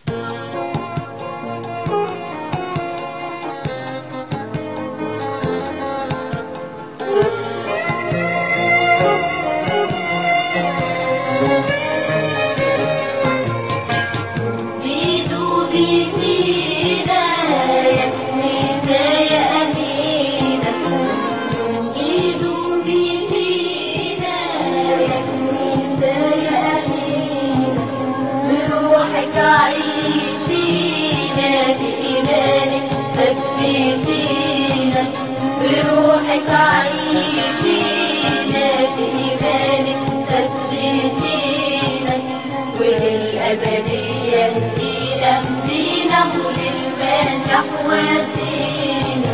بيدوبي فينا يا كنيسة يا أمينة بيدوبي فينا يا كنيسة يا أمينة بروحك عيشينا بإيمانك ثبتينا بروحك عيشينا بإيمانك ثبتينا وللأبدية اهدينا اهدينا وللمسح ودينا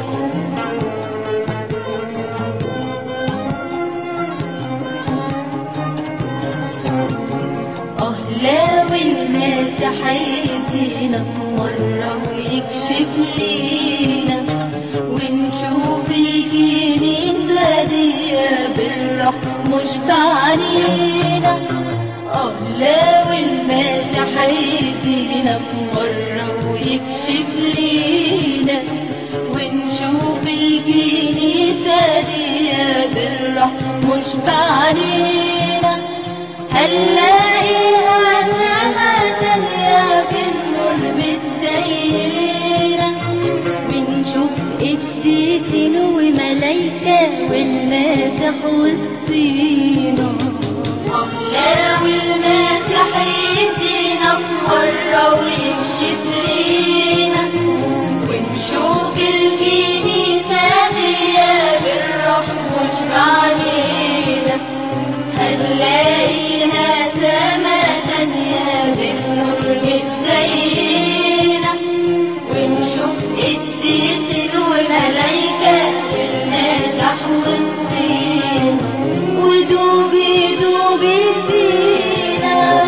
أهلا والمسح هيدينا مرة ويكشف لينا ونشوف الكنيسة دي بالروح مشبعانينا أهلا والمسح هيدينا مرة ويكشف لينا ونشوف الكنيسة دي بالروح مشبعانينا هنلاقيها سما تانية بالنور متزينة بنشوف قديسين وملايكة والماسح وسطينا الله والماسح يدينا مرة ويكشف لينا ونشوف الكنيسة دي بالروح مشبعانينا هنلاقيها سما تانية بالنور متزينة ونشوف قديسين وملايكة والمسح وسطينا ودوبي دوبي فينا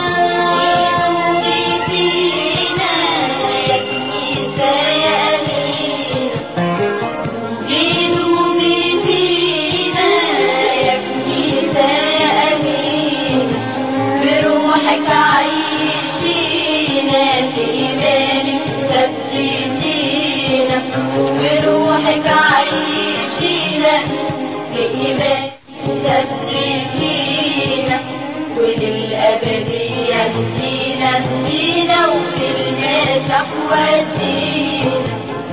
دوبي فينا يا كنيسة يا أمينة دوبي فينا يا كنيسة يا أمينة بروحك عيشينا في إيمانك ثبتينا بروحك عيشينا في إيمانك ثبتينا وللأبدية اهدينا اهدينا وللمسح ودينا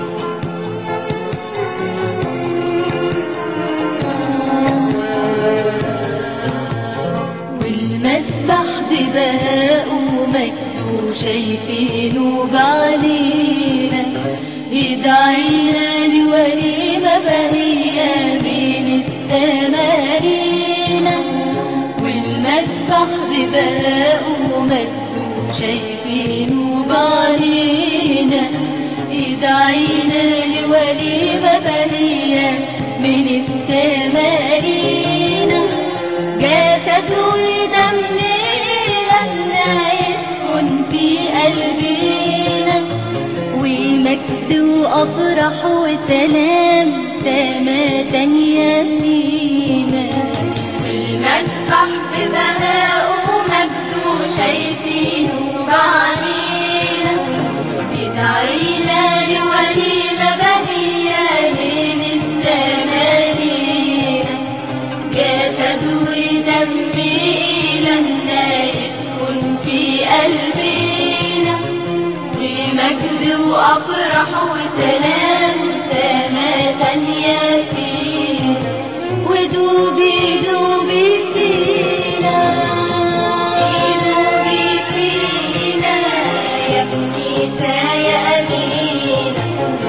والمسبح ببهاء ومجده شايفينه بعلينا يدعينا لوليمة بهية بين السمارينا والمسبح ببهاء ومجده شايفينه بعلينا يدعينا لوليمة بهية من السمارينا جسد ودم إلهنا يسكن في قلبنا ومجد وأفرح وسلام سما تانية فينا والمسبح ببهاء ومجده شايفينه بعينينا يدعينا لوليمة بهية بين السمانينا جسد ودم إلهنا يسكن في قلبنا ومجد وأفرح وسلام سما تانية فينا ودوبي دوبي فينا دوبي فينا يا كنيسة يا أمينة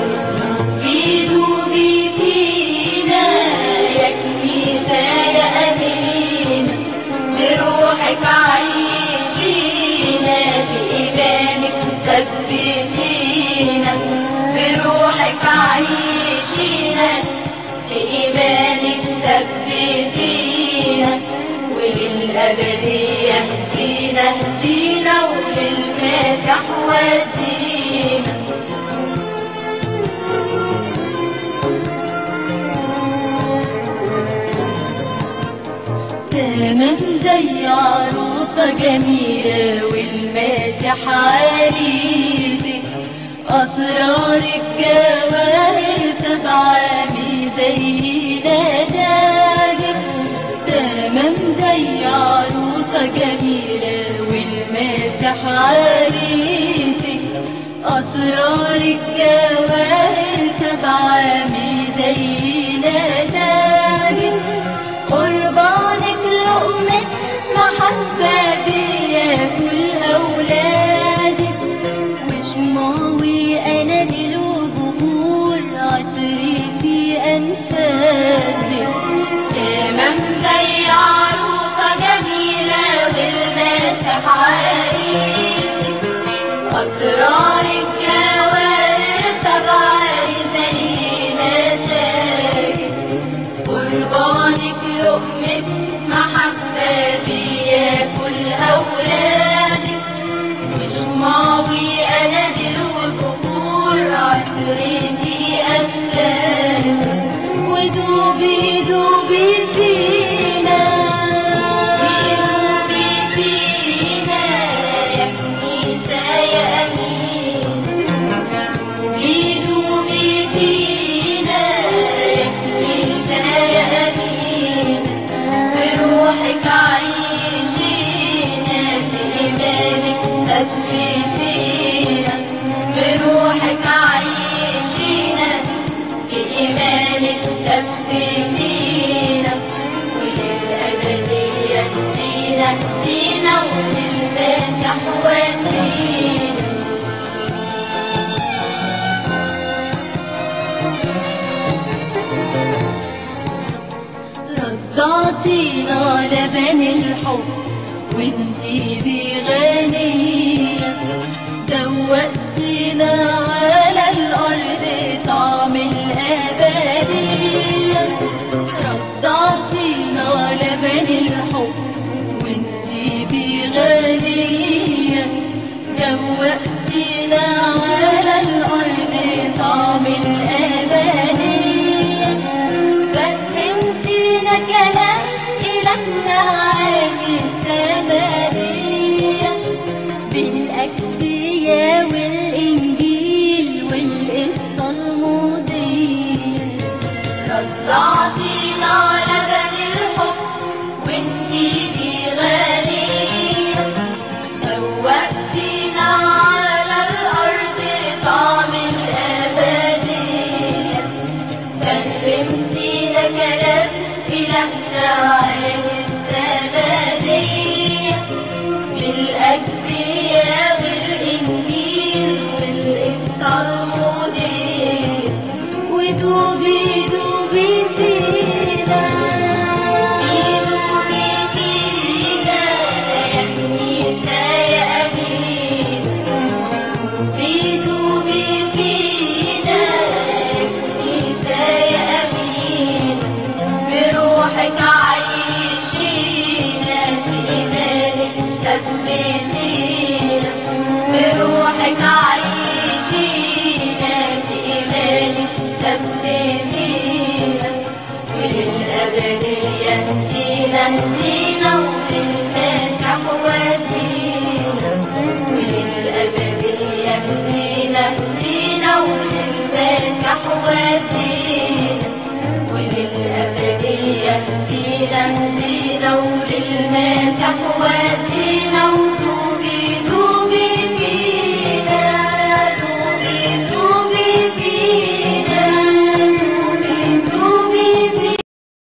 دوبي فينا يا كنيسة يا أمينة بروحك عيشينا في إيمانك ثبتينا بروحك عيشينا في إيمانك ثبتينا وللأبدية اهدينا اهدينا وللمسح ودينا تمام زي عروس عروسة جميلة والماسح عريسك أسرارك جواهر سبعة زي تاجك تمام زي عروسة جميلة والماسح عريسك أسرارك جواهر سبعة زي تاجك قربانك لقمة محبة بياكل أولادك وشماوي أنا دلو بخور عطري في أنفاسك تمام زي عروسة جميلة والماسح عريسك أسرارك جواهر سبعة زي نتاجك قربانك لقمة محبة بياكل أولادك وشماوي أنا دلو بخور عطرتي أنفاسك ودوبي دوبي فينا دوبي فينا يا كنيسة يا أمين دوبي فينا يا كنيسة يا أمين بروحك عيشينا في إيمانك ثبتينا بروحك عيشينا في إيمانك ثبتينا وللأبدية اهدينا اهدينا وللمسح ودينا رضعتينا لبن الحب وانتي بغنية دوقتينا على الأرض طعم الأبدية رضعتينا لبن الحب وانتي بغنية دوقتينا على الأرض طعم الأبدية فهمتينا كلام إلهنا عن الزمنية بالأكبية والإنجيل والقصة الماضية رضعتينا لبن الحب وانتي دي غالية دوقتينا على الأرض طعم الأبدية فهمتينا كلام إلهنا عن الزبدية بالأكبية والإنجيل والإقصى المضيء ودوبي دوبي فينا دوبي فينا يا كنيسة يا أمين دوبي فينا يا كنيسة يا أمين بروحك عيشينا في إيمانك ثبتينا بروحك عيشينا في إيمانك ثبتينا وللأبدية اهدينا اهدينا وللمسح ودينا وللأبدية اهدينا اهدينا وللمسح ودينا وللأبدية اهدينا اهدينا وللمسح ودينا